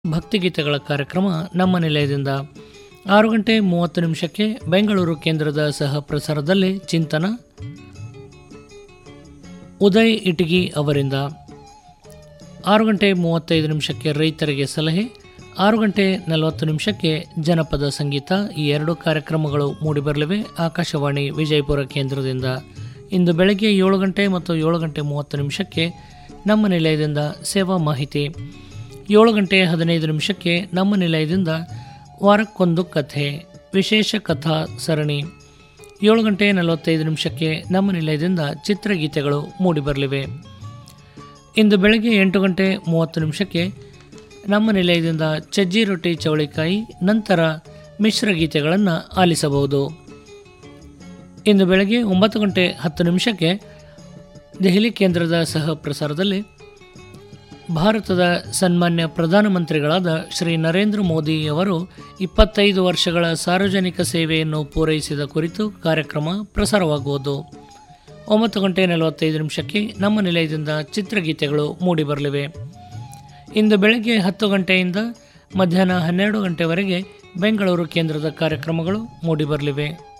ಭಕ್ತಿಗೀತೆಗಳ ಕಾರ್ಯಕ್ರಮ ನಮ್ಮ ನಿಲಯದಿಂದ ಆರು ಗಂಟೆ ಮೂವತ್ತು ನಿಮಿಷಕ್ಕೆ ಬೆಂಗಳೂರು ಕೇಂದ್ರದ ಸಹ ಪ್ರಸಾರದಲ್ಲಿ ಚಿಂತನ ಉದಯ್ ಇಟಗಿ ಅವರಿಂದ ಆರು ಗಂಟೆ ಮೂವತ್ತೈದು ನಿಮಿಷಕ್ಕೆ ರೈತರಿಗೆ ಸಲಹೆ ಆರು ಗಂಟೆ ನಲವತ್ತು ನಿಮಿಷಕ್ಕೆ ಜನಪದ ಸಂಗೀತ ಈ ಎರಡು ಕಾರ್ಯಕ್ರಮಗಳು ಮೂಡಿಬರಲಿವೆ ಆಕಾಶವಾಣಿ ವಿಜಯಪುರ ಕೇಂದ್ರದಿಂದ ಇಂದು ಬೆಳಗ್ಗೆ ಏಳು ಗಂಟೆ ಮತ್ತು ಏಳು ಗಂಟೆ ಮೂವತ್ತು ನಿಮಿಷಕ್ಕೆ ನಮ್ಮ ನಿಲಯದಿಂದ ಸೇವಾ ಮಾಹಿತಿ ಏಳು ಗಂಟೆ ಹದಿನೈದು ನಿಮಿಷಕ್ಕೆ ನಮ್ಮ ನಿಲಯದಿಂದ ವಾರಕ್ಕೊಂದು ಕಥೆ ವಿಶೇಷ ಕಥಾ ಸರಣಿ ಏಳು ಗಂಟೆ ನಲವತ್ತೈದು ನಿಮಿಷಕ್ಕೆ ನಮ್ಮ ನಿಲಯದಿಂದ ಚಿತ್ರಗೀತೆಗಳು ಮೂಡಿಬರಲಿವೆ ಇಂದು ಬೆಳಗ್ಗೆ ಎಂಟು ಗಂಟೆ ಮೂವತ್ತು ನಿಮಿಷಕ್ಕೆ ನಮ್ಮ ನಿಲಯದಿಂದ ಚಜ್ಜಿ ರೊಟ್ಟಿ ಚವಳಿಕಾಯಿ ನಂತರ ಮಿಶ್ರ ಗೀತೆಗಳನ್ನು ಆಲಿಸಬಹುದು ಇಂದು ಬೆಳಗ್ಗೆ ಒಂಬತ್ತು ಗಂಟೆ ಹತ್ತು ನಿಮಿಷಕ್ಕೆ ದೆಹಲಿ ಕೇಂದ್ರದ ಸಹ ಪ್ರಸಾರದಲ್ಲಿ ಭಾರತದ ಸನ್ಮಾನ್ಯ ಪ್ರಧಾನಮಂತ್ರಿಗಳಾದ ಶ್ರೀ ನರೇಂದ್ರ ಮೋದಿಯವರು ಇಪ್ಪತ್ತೈದು ವರ್ಷಗಳ ಸಾರ್ವಜನಿಕ ಸೇವೆಯನ್ನು ಪೂರೈಸಿದ ಕುರಿತು ಕಾರ್ಯಕ್ರಮ ಪ್ರಸಾರವಾಗುವುದು ಒಂಬತ್ತು ಗಂಟೆ ನಲವತ್ತೈದು ನಿಮಿಷಕ್ಕೆ ನಮ್ಮ ನಿಲಯದಿಂದ ಚಿತ್ರಗೀತೆಗಳು ಮೂಡಿಬರಲಿವೆ ಇಂದು ಬೆಳಗ್ಗೆ ಹತ್ತು ಗಂಟೆಯಿಂದ ಮಧ್ಯಾಹ್ನ ಹನ್ನೆರಡು ಗಂಟೆವರೆಗೆ ಬೆಂಗಳೂರು ಕೇಂದ್ರದ ಕಾರ್ಯಕ್ರಮಗಳು ಮೂಡಿಬರಲಿವೆ